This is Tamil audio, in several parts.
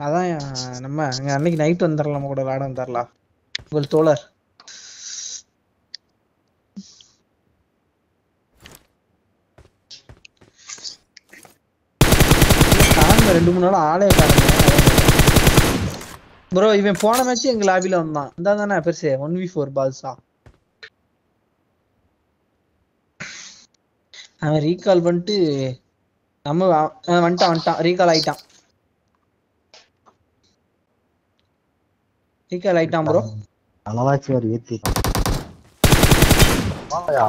அதான் அஹ், நம்ம அங்க அன்னைக்கு நைட் வந்துடலாம் நம்ம கூட விளையாட வந்துடலாம் உங்கள் தோழர் காணுங்க ரெண்டு மூணு நாள் ஆளே காணுங்க ப்ரோ இவன் போன மேட்ச் எங்க லாபில வந்தான் இந்த தானே பெருசு ஒன் வி ஃபோர் பால்ஸா அவன் ரீகால் பண்ணிட்டு நம்ம அவன் அவன் வந்துட்டான் வந்துட்டான் ரீகால் ஆயிட்டான் ரீகால் ஆயிட்டான் ப்ரோ அளவாச்சு ஒரு ஏத்தி வாயா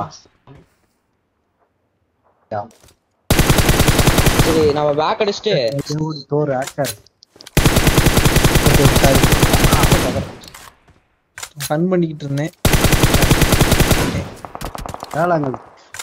சரி நம்ம பேக் அடிச்சுட்டு தோர் ஆக்டர் ஃபன் பண்ணிக்கிட்டு இருந்தேன் வேளாங்கல்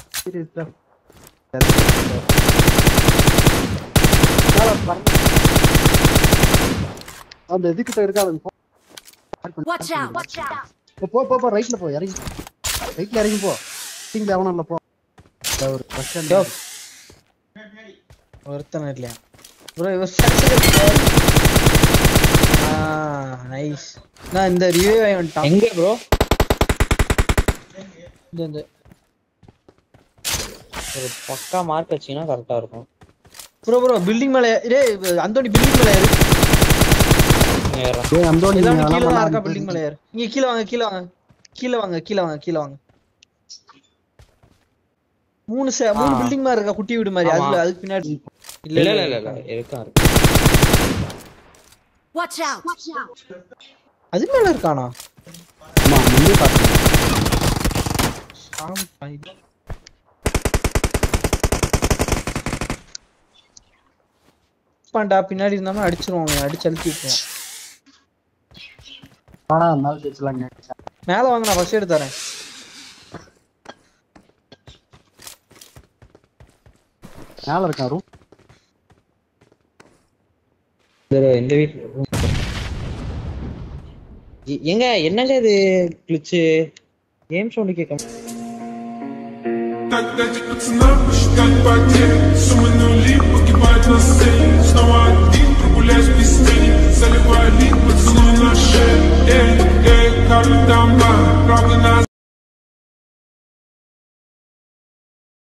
அந்த இதுக்கிட்ட இருக்காது Watch out! Watch out! போ போ போ ரைட்ல போ இறங்கி ரைட்ல இறங்கி போ டீம்ல எவனும் இல்ல போ இந்த ஒரு பஸ் ஸ்டாண்ட் யோ. ஒருத்தன் இல்லையா ப்ரோ இவர் நைஸ் நான் இந்த ரிவ்யூ வந்துட்டான் எங்க ப்ரோ இந்த இந்த ஒரு பக்கா மார்க் வச்சீங்கன்னா கரெக்டா இருக்கும் ப்ரோ ப்ரோ பில்டிங் மேல டேய் அந்தோனி பில்டிங் மேல ஏறு இங்க ஏறுறேன். ஏய் அந்தோணி எல்லாம் நீ கீழ அதெல்லாம் தான் இருக்கா பண்ணாத. பில்டிங் மேல ஏறு இங்க கீழ வாங்க கீழ வாங்க கீழ வாங்க கீழ வாங்க கீழ வாங்க மூணு சே மூணு ஆ. பில்டிங் மாதிரி இருக்கா குட்டி வீடு மாதிரி ஆமா. அதுல அதுக்கு பின்னாடி இல்ல இல்ல இல்ல இல்ல இருக்கா இருக்கு Watch out! Watch out! அது மேல இருக்கானா ஆமா முன்னே பார்த்தேன் பாண்டா பின்னாடி இருந்தாலும் அடிச்சிருவாங்க அடிச்சு அழுத்தி விட்டுருவான் ஆனா அதனால ஜெயிச்சலாங்க மேல வாங்க நான் ஃபர்ஸ்ட் எடுத்து தரேன் மேல இருக்கான் ரூம் இந்த இந்த வீட்ல எ- ஏங்க என்னங்க இது கிளிச்சு கேம் சவுண்ட் கேட்க Так дайте пацанам посчитать потери Суммы нули погибают на сцене Снова